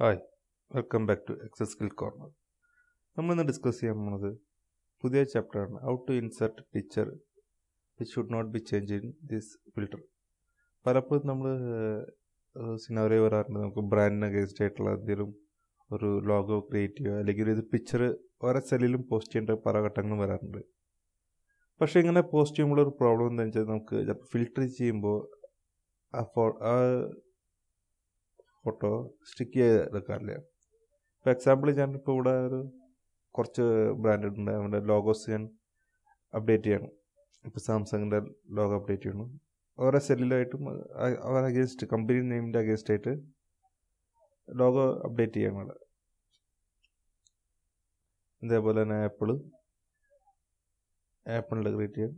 hi welcome back to excess skill corner നമ്മളിന്ന് discuss ചെയ്യാൻ പോകുന്നത് പുതിയ ചാപ്റ്ററാണ് how to insert picture which should not be change in this filter പലപ്പോഴും നമ്മൾ സിനാറിയോ വരാറുണ്ട് നമുക്ക് ബ്രാൻഡിന് അഗേൻസ്റ്റ് ആയിട്ടുള്ള എന്തെങ്കിലും ഒരു ലോഗോ ക്രിയേറ്റ് ചെയ്യുക അല്ലെങ്കിൽ ഒരു പിക്ചർ ഓരോ സെല്ലിലും പോസ്റ്റ് ചെയ്യേണ്ട പല ഘട്ടങ്ങളും വരാറുണ്ട് പക്ഷേ ഇങ്ങനെ പോസ്റ്റ് ചെയ്യുമ്പോൾ ഒരു പ്രോബ്ലം എന്താണെന്ന് വെച്ചാൽ നമുക്ക് ഫിൽട്ടർ ചെയ്യുമ്പോൾ ആ ഫോ ആ ഫോട്ടോ സ്റ്റിക്ക് ചെയ്തെടുക്കാറില്ല ഇപ്പോൾ എക്സാമ്പിൾ ഞാനിപ്പോൾ ഇവിടെ ഒരു കുറച്ച് ബ്രാൻഡ് ഉണ്ട് അവൻ്റെ ലോഗോസ് ഞാൻ അപ്ഡേറ്റ് ചെയ്യണം ഇപ്പോൾ സാംസങ്ങിൻ്റെ ലോഗോ അപ്ഡേറ്റ് ചെയ്യണം ഓരോ സെല്ലിലായിട്ടും അവർ അഗേൻസ്റ്റ് കമ്പനി നെയിമിൻ്റെ അഗേൻസ്റ്റ് ആയിട്ട് ലോഗോ അപ്ഡേറ്റ് ചെയ്യാൻ വേണ്ട ഇതേപോലെ തന്നെ ആപ്പിള് ആപ്പിളിൻ്റെ ക്രിയേറ്റ് ചെയ്യാം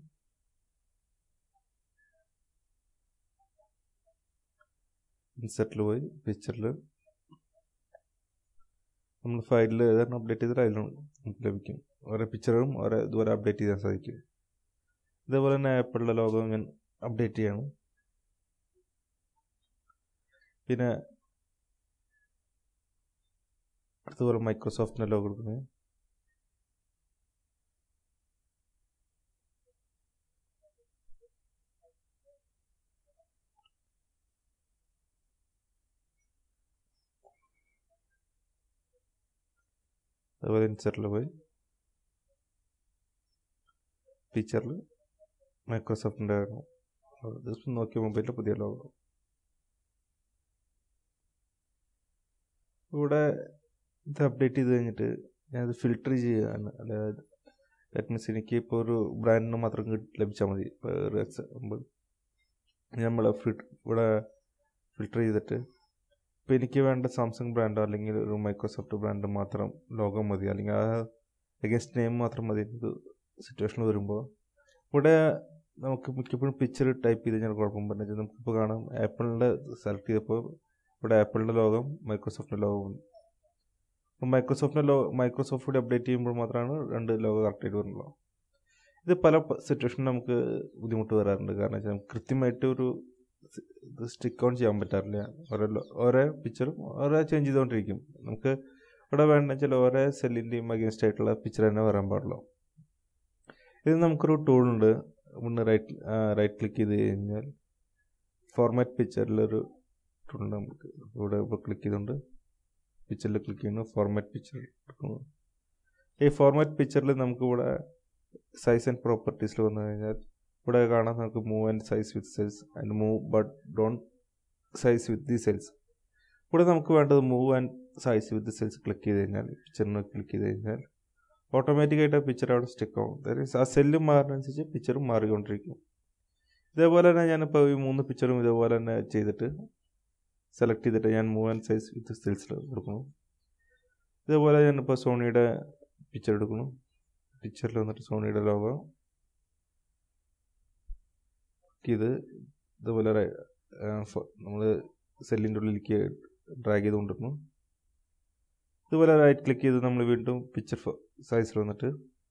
ഇൻസെർട്ടിൽ പോയി പിക്ചറിൽ നമ്മൾ ഫയലിൽ ഏതാണ് അപ്ഡേറ്റ് ചെയ്തിട്ട് അതിൽ നമുക്ക് ലഭിക്കും ഓരോ പിക്ചറും ഓരോ ഇതുപോലെ അപ്ഡേറ്റ് ചെയ്യാൻ സാധിക്കും ഇതേപോലെ തന്നെ ആപ്പിളിൻ്റെ ലോഗോ ഞാൻ അപ്ഡേറ്റ് ചെയ്യണം പിന്നെ അതുപോലെ മൈക്രോസോഫ്റ്റിൻ്റെ ലോഗോ കൊടുക്കുന്നത് അതുപോലെ ഇൻസെർട്ടിൽ പോയി ഫീച്ചറിൽ മൈക്രോസോഫ്റ്റിൻ്റെ ജസ്റ്റ് നോക്കിയ മൊബൈലിൽ പുതിയ ലോഗോ ഇവിടെ ഇത് അപ്ഡേറ്റ് ചെയ്ത് കഴിഞ്ഞിട്ട് ഞാനത് ഫിൽട്ടർ ചെയ്യുകയാണ് അതായത് ദാറ്റ് മീൻസ് എനിക്ക് ഇപ്പോൾ ഒരു ബ്രാൻഡിന് മാത്രം ലഭിച്ചാൽ മതി ഇപ്പോൾ ഒരു എക്സാമ്പിൾ നമ്മൾ ഇവിടെ ഫിൽട്ടർ ചെയ്തിട്ട് ഇപ്പോൾ എനിക്ക് വേണ്ട സാംസങ് ബ്രാൻഡോ അല്ലെങ്കിൽ ഒരു മൈക്രോസോഫ്റ്റ് ബ്രാൻഡ് മാത്രം ലോഗോ മതി അല്ലെങ്കിൽ ആ അഗൻസ്റ്റ് നെയിം മാത്രം മതി ഒരു സിറ്റുവേഷൻ വരുമ്പോൾ ഇവിടെ നമുക്ക് മിക്കപ്പോഴും പിക്ചർ ടൈപ്പ് ചെയ്ത് കഴിഞ്ഞാൽ കുഴപ്പം പറഞ്ഞാൽ നമുക്കിപ്പോൾ കാണാം ആപ്പിളിൻ്റെ സെലക്ട് ചെയ്തപ്പോൾ ഇവിടെ ആപ്പിളിൻ്റെ ലോകം മൈക്രോസോഫ്റ്റിൻ്റെ ലോകം അപ്പോൾ മൈക്രോസോഫ്റ്റിൻ്റെ ലോ മൈക്രോസോഫ്റ്റ് അപ്ഡേറ്റ് ചെയ്യുമ്പോൾ മാത്രമാണ് രണ്ട് ലോഗോ കറക്റ്റായിട്ട് വരുന്നുള്ളൂ ഇത് പല സിറ്റുവേഷനിൽ നമുക്ക് ബുദ്ധിമുട്ട് വരാറുണ്ട് കാരണം വെച്ചാൽ കൃത്യമായിട്ട് ഒരു ഇത് സ്റ്റിക്ക് ഓൺ ചെയ്യാൻ പറ്റാറില്ല ഓരോ ഓരോ പിക്ചറും ഓരോ ചേഞ്ച് ചെയ്തുകൊണ്ടിരിക്കും നമുക്ക് ഇവിടെ വേണ്ട വെച്ചാൽ ഓരോ സെല്ലിൻ്റെയും അഗേൻസ്റ്റ് ആയിട്ടുള്ള പിക്ചർ തന്നെ വരാൻ പാടുള്ളൂ ഇത് നമുക്കൊരു ടൂളുണ്ട് മുന്നേ റൈറ്റ് റൈറ്റ് ക്ലിക്ക് ചെയ്ത് കഴിഞ്ഞാൽ ഫോർമാറ്റ് പിക്ചറിലൊരു ടൂളുണ്ട് നമുക്ക് ഇവിടെ ഇപ്പോൾ ക്ലിക്ക് ചെയ്തുകൊണ്ട് പിക്ചറിൽ ക്ലിക്ക് ചെയ്യുന്നു ഫോർമാറ്റ് പിക്ചർ എടുക്കുന്നു ഈ ഫോർമാറ്റ് പിക്ചറിൽ നമുക്ക് ഇവിടെ സൈസ് ആൻഡ് പ്രോപ്പർട്ടീസിൽ വന്നു കഴിഞ്ഞാൽ ഇവിടെ കാണാം നമുക്ക് move and size with cells and move but don't size with the cells ഇവിടെ നമുക്ക് വേണ്ടത് move and size with cells click ചെയ്ത് കഴിഞ്ഞാൽ പിക്ചറിന് ക്ലിക്ക് ചെയ്ത് കഴിഞ്ഞാൽ ഓട്ടോമാറ്റിക്കായിട്ട് ആ പിക്ചർ അവിടെ സ്റ്റിക്ക് ആവും അതായത് ആ സെല്ല് മാറുന്നതനുസരിച്ച് പിക്ചറും മാറിക്കൊണ്ടിരിക്കും ഇതേപോലെ തന്നെ ഞാനിപ്പോൾ ഈ മൂന്ന് പിക്ചറും ഇതേപോലെ തന്നെ ചെയ്തിട്ട് സെലക്ട് ചെയ്തിട്ട് ഞാൻ മൂവ് ആൻഡ് സൈസ് വിത്ത് സെൽസിൽ കൊടുക്കുന്നു ഇതേപോലെ ഞാനിപ്പോൾ സോണിയുടെ പിക്ചർ എടുക്കുന്നു പിക്ചറിൽ വന്നിട്ട് സോണിയുടെ ലോഗോ ഇത് ഇതുപോലെ നമ്മൾ സെല്ലിൻ്റെ ഉള്ളിലേക്ക് ഡ്രാഗ് ചെയ്ത് കൊണ്ടിരുന്നു ഇതുപോലെ റൈറ്റ് ക്ലിക്ക് ചെയ്ത് നമ്മൾ വീണ്ടും പിക്ചർ സൈസിൽ വന്നിട്ട്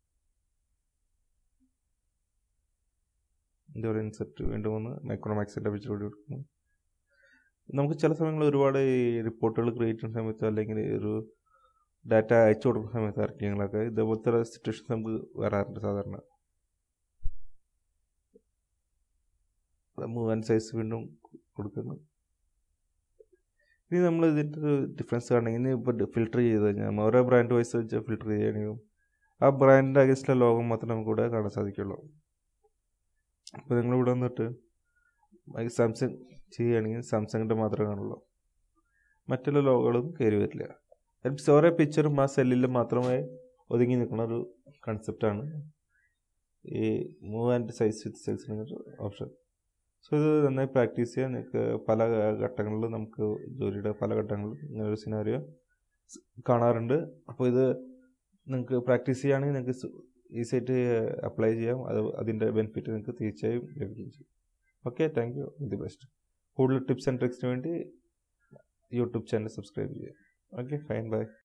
ഇതുപോലെ ഇൻസെർട്ട് വീണ്ടും വന്ന് മൈക്രോമാക്സിൻ്റെ പിക്ചർ കൂടി കൊടുക്കുന്നു നമുക്ക് ചില സമയങ്ങളിൽ ഒരുപാട് റിപ്പോർട്ടുകൾ ക്രിയേറ്റ് ചെയ്യുന്ന സമയത്ത് അല്ലെങ്കിൽ ഒരു ഡാറ്റ അയച്ചു കൊടുക്കുന്ന സമയത്ത് ആർക്കെങ്കിലൊക്കെ ഇതേപോലത്തെ സിറ്റുവേഷൻസ് നമുക്ക് വരാറുണ്ട് സാധാരണ മൂവ് ആൻഡ് സൈസ് വീണ്ടും കൊടുക്കുന്നു ഇനി നമ്മൾ ഇതിൻ്റെ ഒരു ഡിഫറൻസ് കാണണമെങ്കിൽ ഇനി ഇപ്പോൾ ഫിൽട്ടർ ചെയ്ത് കഴിഞ്ഞാൽ ഓരോ ബ്രാൻഡ് വൈസ് വെച്ച് ഫിൽട്ടർ ചെയ്യുകയാണെങ്കിലും ആ ബ്രാൻഡിൻ്റെ അഗൻസ്റ്റിലെ ലോകം മാത്രമേ നമുക്ക് ഇവിടെ കാണാൻ സാധിക്കുള്ളൂ അപ്പോൾ നിങ്ങളിവിടെ വന്നിട്ട് സാംസങ് ചെയ്യുകയാണെങ്കിൽ സാംസങ്ങിൻ്റെ മാത്രമേ കാണുള്ളൂ മറ്റുള്ള ലോഗോകളും കയറി വരില്ല ഓരോ പിക്ചറും ആ സെല്ലിൽ മാത്രമേ ഒതുങ്ങി നിൽക്കുന്ന ഒരു കൺസെപ്റ്റാണ് ഈ move and size with cells option so ഇത് നന്നായി പ്രാക്ടീസ് ചെയ്യാൻ നിങ്ങൾക്ക് പല ഘട്ടങ്ങളിലും നമുക്ക് ജോലിയുടെ പല ഘട്ടങ്ങളിലും ഇങ്ങനെ ഒരു സിനാരിയോ കാണാറുണ്ട് അപ്പോൾ ഇത് നിങ്ങൾക്ക് പ്രാക്ടീസ് ചെയ്യുകയാണെങ്കിൽ നിങ്ങൾക്ക് ഈസി ആയിട്ട് അപ്ലൈ ചെയ്യാം അത് അതിൻ്റെ ബെനിഫിറ്റ് നിങ്ങൾക്ക് തീർച്ചയായും ലഭിക്കുകയും ചെയ്യും okay thank you the best കൂടുതൽ ടിപ്സ് ആൻഡ് ട്രിക്സിന് വേണ്ടി യൂട്യൂബ് ചാനൽ സബ്സ്ക്രൈബ് ചെയ്യുക ഓക്കെ ഫൈൻ ബൈ